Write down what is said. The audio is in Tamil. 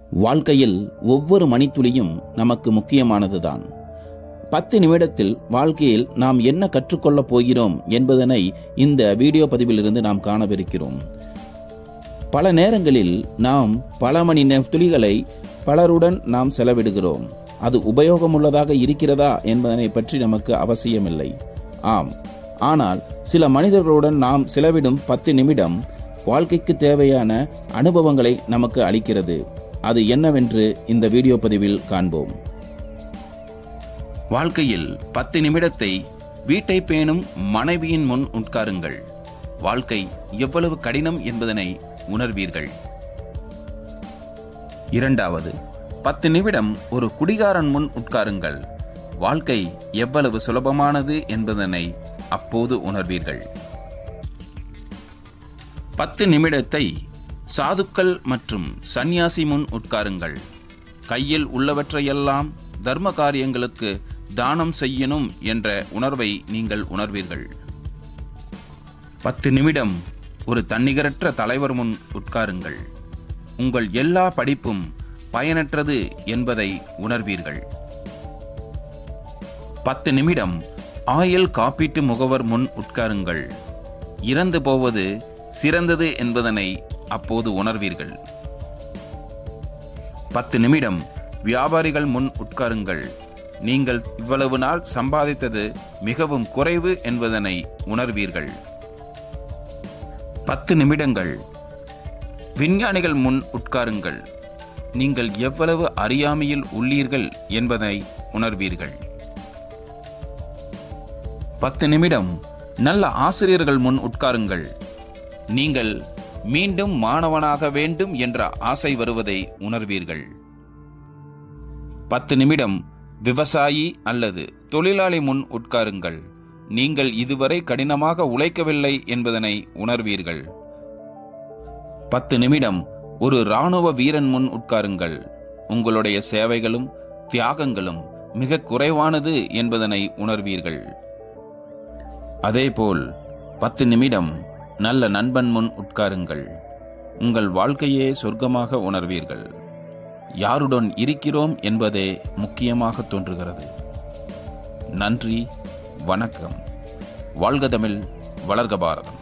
வாழ்க்கையில் ஒவ்வொரு மணித்துளியும் நமக்கு முக்கியமானதுதான் பத்து நிமிடத்தில் வாழ்க்கையில் நாம் என்ன கற்றுக்கொள்ளப் போகிறோம் என்பதனை இந்த வீடியோ பதிவிலிருந்து நாம் காணவிருக்கிறோம் பல நேரங்களில் நாம் பல மணி நே- துளிகளை பலருடன் நாம் செலவிடுகிறோம் அது உபயோகமுள்ளதாக இருக்கிறதா என்பதனை பற்றி நமக்கு அவசியமில்லை ஆம் ஆனால் சில மனிதர்களுடன் நாம் செலவிடும் பத்து நிமிடம் வாழ்க்கைக்கு தேவையான அனுபவங்களை நமக்கு அளிக்கிறது அது என்னவென்று இந்த வீடியோ பதிவில் காண்போம் வாழ்க்கையில் பத்து நிமிடத்தை வீட்டை பேணும் மனைவியின் முன் உட்காருங்கள் வாழ்க்கை எவ்வளவு கடினம் என்பதனை உணர்வீர்கள் இரண்டாவது பத்து நிமிடம் ஒரு குடிகாரன் முன் உட்காருங்கள் வாழ்க்கை எவ்வளவு சுலபமானது என்பதனை அப்போது உணர்வீர்கள் பத்து நிமிடத்தை சாதுக்கள் மற்றும் சந்நியாசி முன் உட்காருங்கள் கையில் உள்ளவற்றையெல்லாம் தர்ம காரியங்களுக்கு தானம் செய்யணும் என்ற உணர்வை நீங்கள் உணர்வீர்கள் பத்து நிமிடம் ஒரு தன்னிகரற்ற தலைவர் முன் உட்காருங்கள் உங்கள் எல்லா படிப்பும் பயனற்றது என்பதை உணர்வீர்கள் பத்து நிமிடம் ஆயுள் காப்பீட்டு முகவர் முன் உட்காருங்கள் இறந்து போவது சிறந்தது என்பதனை அப்போது உணர்வீர்கள் பத்து நிமிடம் வியாபாரிகள் முன் உட்காருங்கள் நீங்கள் இவ்வளவு நாள் சம்பாதித்தது மிகவும் குறைவு என்பதனை உணர்வீர்கள் பத்து நிமிடங்கள் விஞ்ஞானிகள் முன் உட்காருங்கள் நீங்கள் எவ்வளவு அறியாமையில் உள்ளீர்கள் என்பதை உணர்வீர்கள் பத்து நிமிடம் நல்ல ஆசிரியர்கள் முன் உட்காருங்கள் நீங்கள் மீண்டும் மாணவனாக வேண்டும் என்ற ஆசை வருவதை உணர்வீர்கள் பத்து நிமிடம் விவசாயி அல்லது தொழிலாளி முன் உட்காருங்கள் நீங்கள் இதுவரை கடினமாக உழைக்கவில்லை என்பதனை உணர்வீர்கள் பத்து நிமிடம் ஒரு இராணுவ வீரன் முன் உட்காருங்கள் உங்களுடைய சேவைகளும் தியாகங்களும் மிக குறைவானது என்பதனை உணர்வீர்கள் அதேபோல் பத்து நிமிடம் நல்ல நண்பன் முன் உட்காருங்கள் உங்கள் வாழ்க்கையே சொர்க்கமாக உணர்வீர்கள் யாருடன் இருக்கிறோம் என்பதே முக்கியமாக தோன்றுகிறது நன்றி வணக்கம் வாழ்க தமிழ் வளர்க பாரதம்